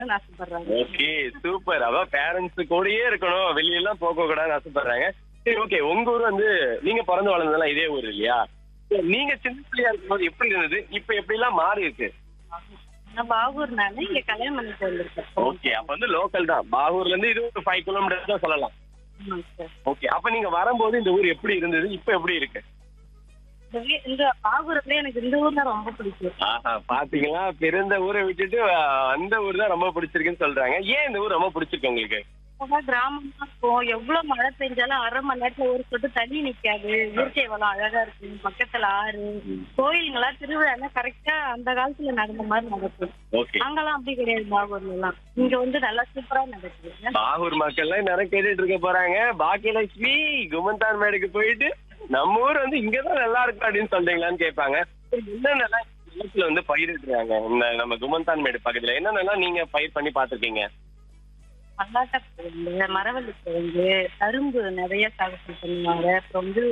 ஆசைப்படுறாங்க okay super அதான் parents கூடயே இருக்கணும் வெளியெல்லாம் போக கூடாதுன்னு ஆசைப்படுறாங்க சரி ஓகே உங்க ஊர் வந்து நீங்க பிறந்து வளர்ந்ததெல்லாம் இதே ஊர் இல்லையா சரி, நீங்க சின்ன பிள்ளையா இருக்கும்போது எப்படி இருந்தது இப்ப எப்படி எல்லாம் மாறி இருக்கு நான் பாகூர் நானு இங்க கல்யாணம் பண்ணிட்டு வந்திருக்கேன் ஓகே அப்ப வந்து லோக்கல் தான் பாகூர்ல இருந்து இது ஒரு ஃபைவ் கிலோமீட்டர் தான் சொல்லலாம் ஆமாங்க சார் ஓகே அப்ப நீங்க வரும்போது இந்த ஊர் எப்படி இருந்தது இப்ப எப்படி இருக்கு இந்த வீ- இந்த பாகூர்ல எனக்கு இந்த ஊர் தான் ரொம்ப பிடிக்கும் ஆஹா பாத்தீங்களா பிறந்த ஊரை விட்டுட்டு அஹ், அந்த ஊர் தான் ரொம்ப பிடிச்சிருக்குன்னு சொல்றாங்க ஏன் இந்த ஊர் ரொம்ப பிடிச்சிருக்கு உங்களுக்கு அதான் கிராமமா இருக்கும் எவ்வளவு மழை பெஞ்சாலும் அரை மணி நேரத்துல ஒரு சொட்டு தண்ணி நிக்காது இயற்கை வளம் அழகா இருக்கு பக்கத்துல ஆறு கோயிலுங்களா திருவிழா கரெக்டா அந்த காலத்துல நடந்த மாதிரி நடக்கும் ஓகே அங்கெல்லாம் அப்படி கிடையாது பாகூர்ல எல்லாம் இங்க வந்து நல்லா சூப்பரா நடக்குது பாகூர் மக்கள்லாம் நிறைய கேட்டுட்டு இருக்க போறாங்க பாக்கியலட்சுமி குமந்தான் மேடுக்கு போயிட்டு நம்ம ஊர் வந்து இங்கதான் நல்லா இருக்கும் அப்படின்னு சொல்றீங்களான்னு கேட்பாங்க சரி, என்னென்னலாம் நிலத்துல வந்து பயிரிடுறாங்க இந்த நம்ம குமந்தான் மேடு பக்கத்துல என்னென்னலாம் நீங்க பயிர் பண்ணி பாத்திருக்கீங்க மல்லாட்டை கிழங்கு மரவள்ளி கிழங்கு கரும்பு நிறைய சாகுபடி பண்ணுவாங்க அப்புறம் வந்து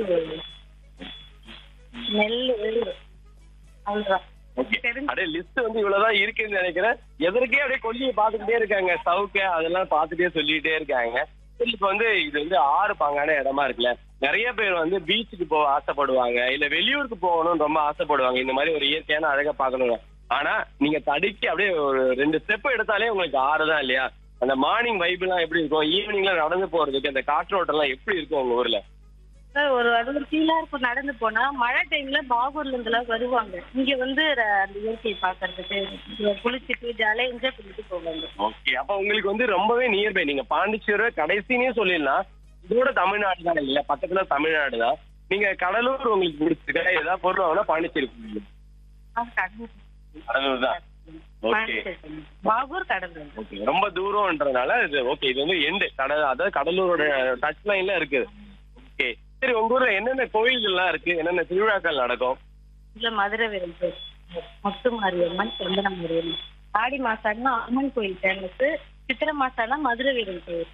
நெல் அவ்வளவுதான் ஓகே தெரிஞ்சு அப்படியே லிஸ்ட் வந்து இவ்வளவுதான் இருக்குன்னு நினைக்கிறேன் எதற்கே அப்படியே கொல்லியை பாத்துக்கிட்டே இருக்காங்க சவுக்க அதெல்லாம் பாத்துட்டே சொல்லிட்டே இருக்காங்க சரி இப்ப வந்து இது வந்து ஆறு பாங்கான இடமா இருக்குல்ல நிறைய பேர் வந்து பீச்சுக்கு போக ஆசைப்படுவாங்க இல்ல வெளியூருக்கு போகணும்னு ரொம்ப ஆசைப்படுவாங்க இந்த மாதிரி ஒரு இயற்கையான அழகை பார்க்கணும் ஆனா நீங்க தடுக்கி அப்படியே ஒரு ரெண்டு ஸ்டெப் எடுத்தாலே உங்களுக்கு ஆறு தான் இல்லையா அந்த மார்னிங் வைப் எல்லாம் எப்படி இருக்கும் ஈவினிங்ல நடந்து போறதுக்கு அந்த காற்றோட்டம் எல்லாம் எப்படி இருக்கும் உங்க ஊர்ல சார், ஒரு அது ஒரு ஃபீலா இருக்கும் நடந்து போனா மழை டைம்ல பாகூர்ல இருந்து எல்லாம் வருவாங்க இங்க வந்து ர- அந்த இயற்கையை பாக்குறதுக்கு இங்க குளிச்சுட்டு ஜாலியா என்ஜாய் பண்ணிட்டு போவாங்க ஓகே அப்ப உங்களுக்கு வந்து ரொம்பவே நியர்பை நீங்க பாண்டிச்சேரி கடைசினே சொல்லிடலாம் இதோட தமிழ்நாடு தான் இல்ல பக்கத்துல தமிழ்நாடு தான் நீங்க கடலூர் உங்களுக்கு பிடிச்சிருக்கா ஏதாவது பொருள் வாங்கினா பாண்டிச்சேரி போவீங்க. ஆ, கடலூர். கடலூர் தான் ஓகே பாண்டிச்சேரி. பாகூர் கடலூர் ஓகே ரொம்ப தூரம்ன்றதுனால இது ஓகே இது வந்து எண்டு கடல் அதாவது கடலூரோட டச் லைன்ல இருக்கு ஓகே சரி உங்க ஊர்ல என்னென்ன கோயில்கள்லாம் இருக்கு என்னென்ன திருவிழாக்கள் நடக்கும் இல்ல மதுரை வீரன் கோயில் முத்து மாரியம்மன் சந்தன மாரியம்மன் ஆடி மாசம்னா அம்மன் கோயில் ஃபேமஸ் சித்திரை மாசம்னா மதுரை வீரன் கோயில்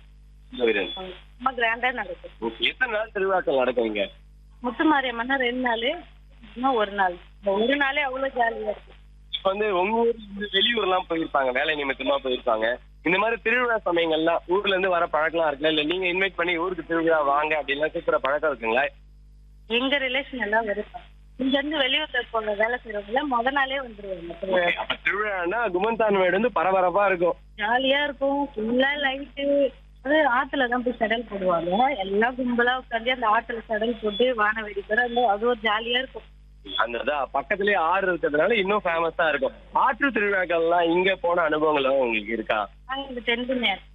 ரொம்ப கிராண்டா நடக்கும் ஓகே எத்தனை நாள் திருவிழாக்கள் நடக்கும் இங்க முத்து மாரியம்மன்னா ரெண்டு நாள் இன்னும் ஒரு நாள் இந்த ஒரு நாளே அவ்வளவு ஜாலியா இருக்கும் இப்ப வந்து உங்க ஊர்ல இருந்து வெளியூர்லாம் போயிருப்பாங்க வேலை நிமித்தமா போயிருப்பாங்க இந்த மாதிரி திருவிழா சமயங்கள்லாம் ஊர்ல இருந்து வர பழக்கம்லாம் இருக்குல்ல இல்ல நீங்க இன்வைட் பண்ணி ஊருக்கு திருவிழா வாங்க அப்படின்லாம் கூப்பிடுற பழக்கம் இருக்குங்களா எங்க ரிலேஷன் எல்லாம் வருவாங்க இங்க இருந்து வெளியூர்ல போற வேலை செய்யறவங்க முத நாளே வந்துருவாங்க திருவிழா. அப்ப திருவிழான்னா குமந்தான் வீடு வந்து பரபரப்பா இருக்கும் ஜாலியா இருக்கும் ஃபுல்லா லைட்டு அது ஆத்துல தான் போய் செடல் போடுவாங்க எல்லாம் கும்பலா உட்காந்து அந்த ஆத்துல செடல் போட்டு வான வெடிக்கிற அது ஒரு ஜாலியா இருக்கும் அந்த இதான் பக்கத்துலயே ஆறு இருக்கிறதுனால இன்னும் ஃபேமஸா இருக்கும் ஆற்று திருவிழாக்கள்லாம் இங்க போன அனுபவங்கள் உங்களுக்கு இருக்கா நாங்க இந்த டென்த் நேரம்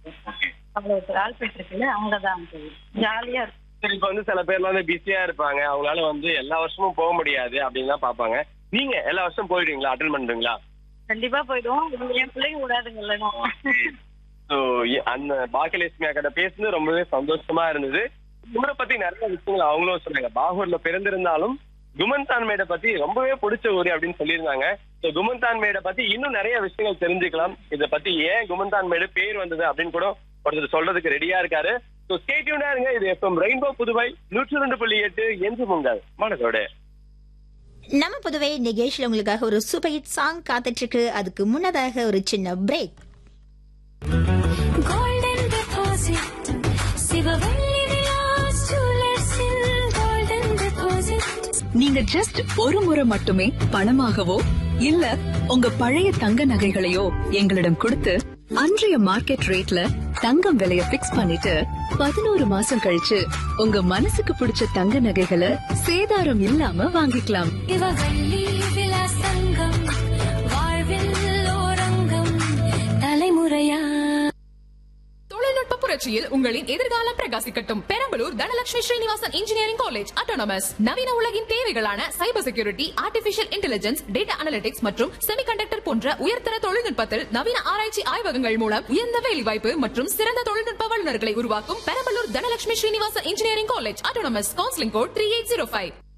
அவ்வளவு ஆல்பேட் இருக்குல்ல அங்கதான் போய் ஜாலியா இருக்கும் சரி இப்ப வந்து சில பேர்லாம் வந்து பிஸியா இருப்பாங்க அவங்களால வந்து எல்லா வருஷமும் போக முடியாது அப்படின்னு தான் பாப்பாங்க நீங்க எல்லா வருஷம் போயிடுவீங்களா அட்டன் பண்றீங்களா கண்டிப்பா போயிடுவோம் இவங்க என் பிள்ளைங்க விடாதுங்க இல்லைன்னா ஸோ அந்த பாக்கியலட்சுமி அக்கட பேசுனது ரொம்பவே சந்தோஷமா இருந்தது ஊரை பத்தி நிறைய விஷயங்கள் அவங்களும் சொன்னாங்க பாகூர்ல பிறந்திருந்தாலும் குமந்தான் மேடை பத்தி ரொம்பவே பிடிச்ச ஊர் அப்படின்னு சொல்லியிருந்தாங்க ஸோ குமந்தான் மேடை பத்தி இன்னும் நிறைய விஷயங்கள் தெரிஞ்சுக்கலாம் இதை பத்தி ஏன் குமந்தான் மேடு பேர் வந்தது அப்படின்னு கூட ஒருத்தர் சொல்றதுக்கு ரெடியா இருக்காரு ஸோ ஸ்டேட்யூனா இருங்க இது எஃப்எம் ரெயின்போ புதுவை நூற்றி ரெண்டு புள்ளி எட்டு என்று முங்கால் மனதோடு நம்ம புதுவை நிகேஷ்ல உங்களுக்காக ஒரு சூப்பர் ஹிட் சாங் காத்துட்டு இருக்கு அதுக்கு முன்னதாக ஒரு சின்ன break golden deposit Sivavalli Vilas ஜுவல்லர்ஸில் கோல்டன் டெபாசிட் நீங்க ஜஸ்ட் ஒரு முறை மட்டுமே பணமாகவோ இல்ல உங்க பழைய தங்க நகைகளையோ எங்களிடம் கொடுத்து அன்றைய மார்க்கெட் ரேட்ல தங்கம் விலைய பிக்ஸ் பண்ணிட்டு பதினோரு மாசம் கழிச்சு உங்க மனசுக்கு பிடிச்ச தங்க நகைகளை சேதாரம் இல்லாம வாங்கிக்கலாம் சிவவள்ளி விலாஸ் தங்கம் வாழ்வில் ஓரங்கம் தலைமுறையா தொழில்நுட்ப புரட்சியில் உங்களின் எதிர்காலம் பிரகாசிக்கட்டும் Perambalur Dhanalakshmi Srinivasan engineering college autonomous நவீன உலகின் தேவைகளான cyber security artificial intelligence data analytics மற்றும் செமிகண்டக்டர் போன்ற உயர்தர தொழில்நுட்பத்தில் நவீன ஆராய்ச்சி ஆய்வகங்கள் மூலம் உயர்ந்த வேலைவாய்ப்பு மற்றும் சிறந்த தொழில்நுட்ப வல்லுநர்களை உருவாக்கும் Perambalur Dhanalakshmi Srinivasan engineering college autonomous counselling code three eight zero five